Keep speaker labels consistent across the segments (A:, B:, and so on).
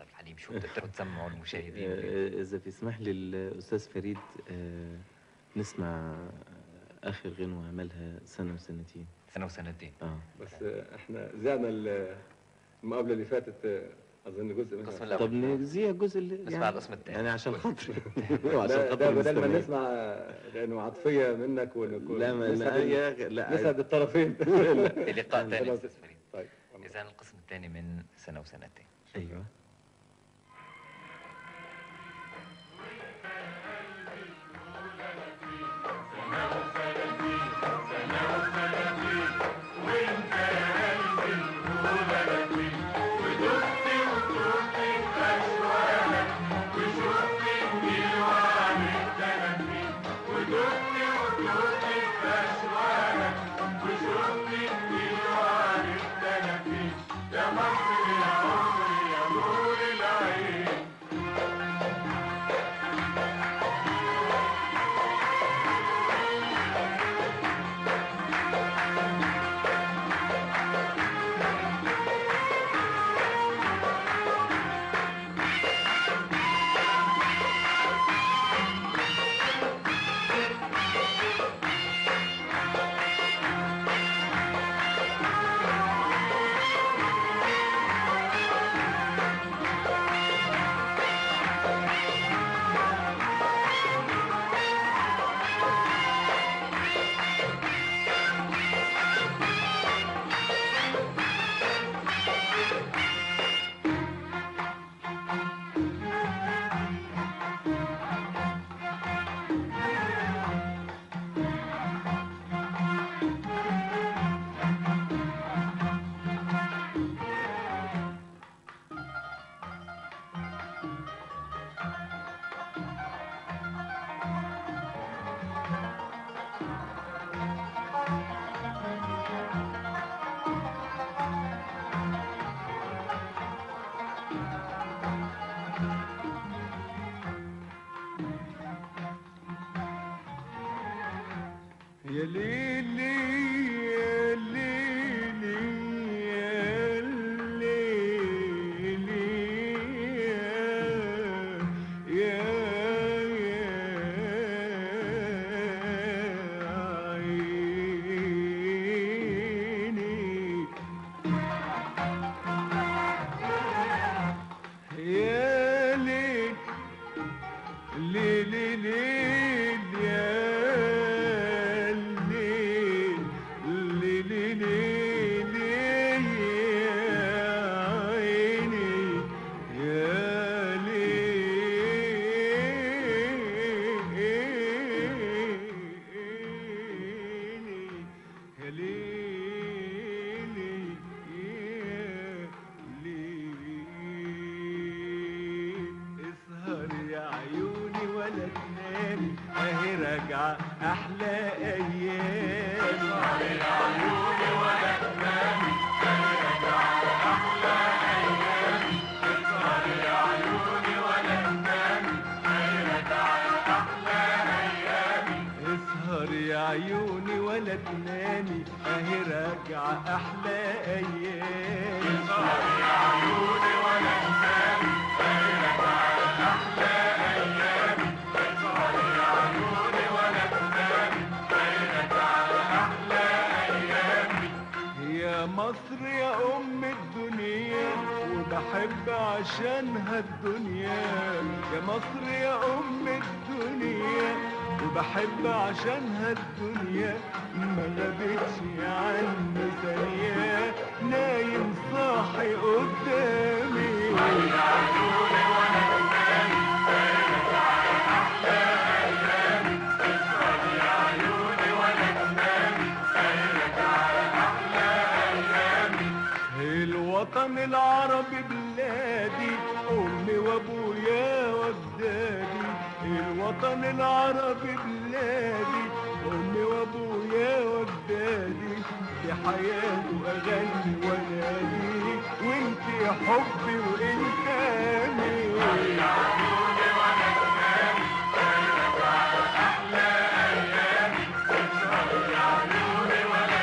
A: الحليم شو بتقدروا تسمعوا المشاهدين
B: آه، إذا بيسمح لي الأستاذ فريد آه، نسمع آخر غنوة عملها سنة وسنتين
A: سنة وسنتين
B: آه
C: بس آه، احنا زعنا ال- المقابله اللي فاتت آه، اظن جزء منها
A: القسم الأول
B: طب نجزيها الجزء اللي
A: نسمع القسم الثاني
B: يعني عشان خاطري
C: ده,
B: وعشان
C: ده
B: خاطر
C: بدل ما
B: المستمعين.
C: نسمع آه، لانه عاطفيه منك ونكون
B: لا ما لا
C: نسعد
B: يا لا
C: نسعد الطرفين
A: في لقاء ثاني
C: خلاص.
A: استاذ فريد
C: طيب
A: اذا القسم الثاني من سنة وسنتين
B: ايوه
D: يا ليلي يا ليلي يا ليلي يا يا عيني يا ليل ليل ليل يا ليل ليل ليل يا عيني يا ليل يا ليل يا ليل اسهر يا عيوني ولا تنامي اهي راجعه احلى ايام اسهر يا عيوني ولا تنامي اهي راجعه احلى ايام اسهر يا عيوني ولا تنامي اهي راجعه احلى ايام اسهر يا عيوني ولا تنامي اهي راجعه احلى ايام اسهر يا عيوني ولا تنامي اهي راجعه احلى ايام اسهر يا عيوني ولا تنامي اهي راجعه احلى ايام يا مصر يا ام الدنيا وبحب عشانها الدنيا يا مصر يا ام الدنيا وبحب عشانها الدنيا ما غابتش عني ثانية نايم صاحي قدامي الوطن العربي بلادي امي وابويا واجدادي الوطن العربي بلادي امي وابويا واجدادي في حياته اغني وانادي وانت يا حبي وانت امي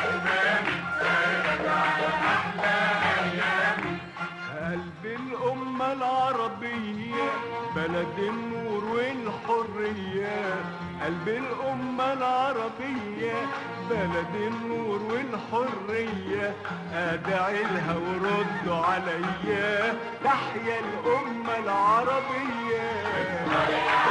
D: قلب الأم الأمة العربية بلد النور والحرية قلب الأمة العربية بلد النور والحرية أدعي لها وردوا عليا تحيا الأمة العربية